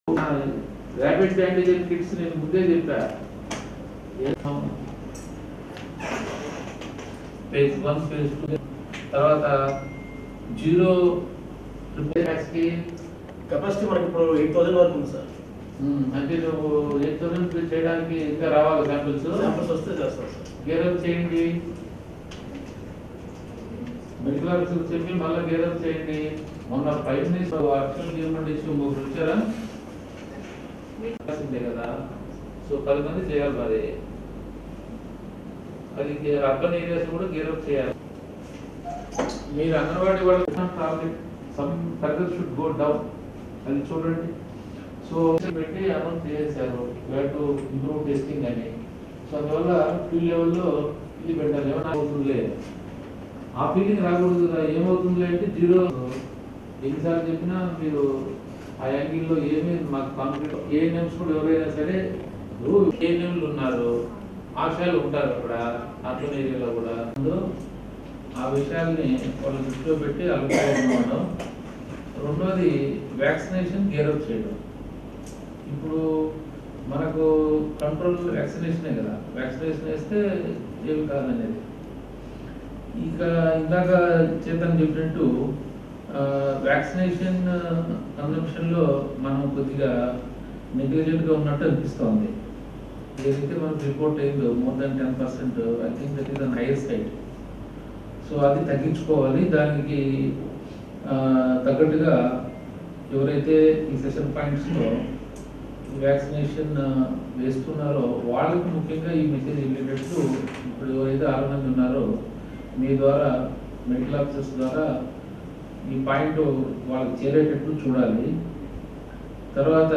rapid antigen kits నేను ముందే చెప్పా ఫేజ్ వన్ ఫేజ్ టూ తర్వాత జీరో కి కెపాసిటీ మనకి ఇప్పుడు ఎయిట్ థౌసండ్ వరకు ఉంది సార్ అంటే నువ్వు ఎయిట్ థౌసండ్ చేయడానికి ఇంకా రావాలి శాంపిల్స్ శాంపిల్స్ వస్తే చేస్తాం సార్ గేరప్ చేయండి మెడికల్ ఆఫీసర్ చెప్పి మళ్ళీ గేరప్ చేయండి మొన్న five minutes actual government issue ముగ్గురు వచ్చారా చేయాల్సిందే కదా సో పది మంది చేయాలి మరి అది అర్బన్ ఏరియాస్ కూడా గేరప్ చేయాలి మీరు అంగన్వాడీ వాళ్ళ target some further should go down అది చూడండి సో పెట్టి అనౌన్స్ చేశారు టు ఇంప్రూవ్ టెస్టింగ్ అని సో అందువల్ల ఫీల్డ్ లెవెల్లో ఇది పెట్టాలి ఏమైనా అవుతుందిలే ఆ ఫీలింగ్ రాకూడదు కదా ఏమవుతుందిలే అంటే జీరో ఎన్నిసార్లు చెప్పినా మీరు ఆ యాంగిల్లో ఏమీ మాకు కాన్ఫిడెంట్ ఏఎన్ఎంస్ కూడా ఎవరైనా సరే ఏఎన్ఎంలు ఉన్నారు ఆశయాలు ఉంటారు అక్కడ అర్బన్ ఏరియాలో కూడా అందులో ఆ విషయాల్ని వాళ్ళ దృష్టిలో పెట్టి అలవాటు రెండోది వ్యాక్సినేషన్ గేరప్ చేయడం ఇప్పుడు మనకు కంట్రోల్ వ్యాక్సినేషనే కదా వ్యాక్సినేషన్ వేస్తే ఏమి కాదనేది ఇక ఇందాక చేతన్ చెప్పినట్టు వ్యాక్సినేషన్ కన్సంప్షన్లో మనం కొద్దిగా నెగ్లిజెంట్గా ఉన్నట్టు అనిపిస్తోంది ఏదైతే మనకు రిపోర్ట్ అయిందో more than ten percent I think that is on higher side so అది తగ్గించుకోవాలి దానికి ఆ, తగ్గట్టుగా ఎవరైతే ఈ సెషన్ పాయింట్స్లో వ్యాక్సినేషన్ వేస్తున్నారో వాళ్ళకి ముఖ్యంగా ఈ మెసేజ్ వెళ్ళేటట్టు ఇప్పుడు ఎవరైతే ఆరు మంది ఉన్నారో మీ ద్వారా మెడికల్ ఆఫీసర్స్ ద్వారా ఈ పాయింట్ వాళ్ళకి చేరేటట్టు చూడాలి తర్వాత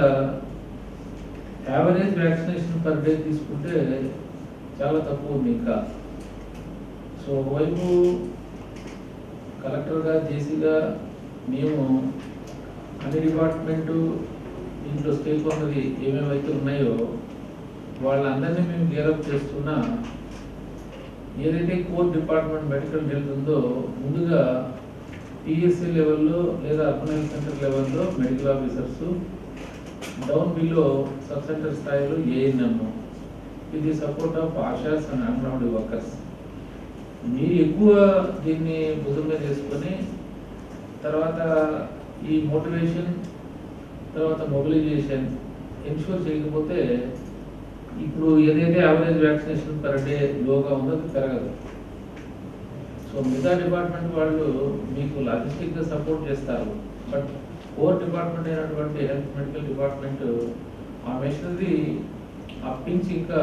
యావరేజ్ వ్యాక్సినేషన్ పర్ డే తీసుకుంటే చాలా తక్కువ ఉంది ఇంకా సో ఒకవైపు కలెక్టర్గా జేసీగా మేము అన్ని డిపార్ట్మెంటు దీంట్లో స్టేక్ ఉన్నది ఏమేమైతే ఉన్నాయో వాళ్ళందరినీ మేము గేరప్ చేస్తున్నా ఏదైతే కోర్ డిపార్ట్మెంట్ మెడికల్ హెల్త్ ఉందో ముందుగా పిఎస్సి లెవెల్లో లేదా అర్బన్ హెల్త్ సెంటర్ లెవెల్లో medical officers down below sub centre స్థాయిలో ఏఎన్ఎం ఇది support of ASHAs and anganwadi workers మీరు ఎక్కువ దీన్ని భుజం మీద చేసుకొని తర్వాత ఈ మోటివేషన్ తర్వాత మొబిలైజేషన్ ఎన్షూర్ చేయకపోతే ఇప్పుడు ఏదైతే యావరేజ్ వ్యాక్సినేషన్ పర్ డే లోగా ఉందో అది పెరగదు సో మిగతా డిపార్ట్మెంట్ వాళ్ళు మీకు లాజిస్టిక్ గా సపోర్ట్ చేస్తారు బట్ కోర్ డిపార్ట్మెంట్ అయినటువంటి హెల్త్ మెడికల్ డిపార్ట్మెంట్ ఆ మెషినరీ అప్పించి ఇంకా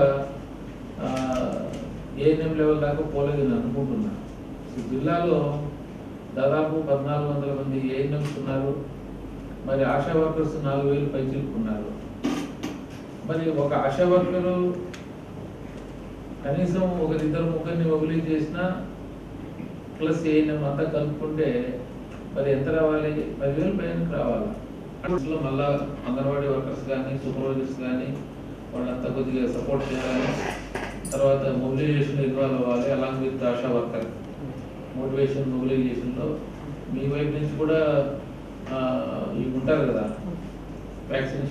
ఏఎన్ఎం లెవెల్ దాకా పోలేదు నేను అనుకుంటున్నా సో జిల్లాలో దాదాపు పద్నాలుగు వందల మంది ఏఎన్ఎంస్ ఉన్నారు మరి ఆశా వర్కర్స్ నాలుగు వేలు పైచిలుకున్నారు మరి ఒక ఆశా వర్కరు కనీసం ఒకరిద్దరు ముగ్గురిని మొబిలైజ్ చేసినా ప్లస్ ఏఎన్ఎం అంతా కలుపుకుంటే మరి ఎంత రావాలి పదివేలు పైన రావాలి లో మళ్ళా అంగన్వాడీ వర్కర్స్ కానీ సూపర్వైజర్స్ కానీ వాళ్ళంతా కొద్దిగా సపోర్ట్ చేయాలి తర్వాత మొబిలైజేషన్ ఇన్వాల్వ్ అవ్వాలి along with ASHA worker motivation మొబిలైజేషన్లో మీ వైపు నుంచి కూడా ఆ, ఇవి ఉంటారు కదా వ్యాక్సినేషన్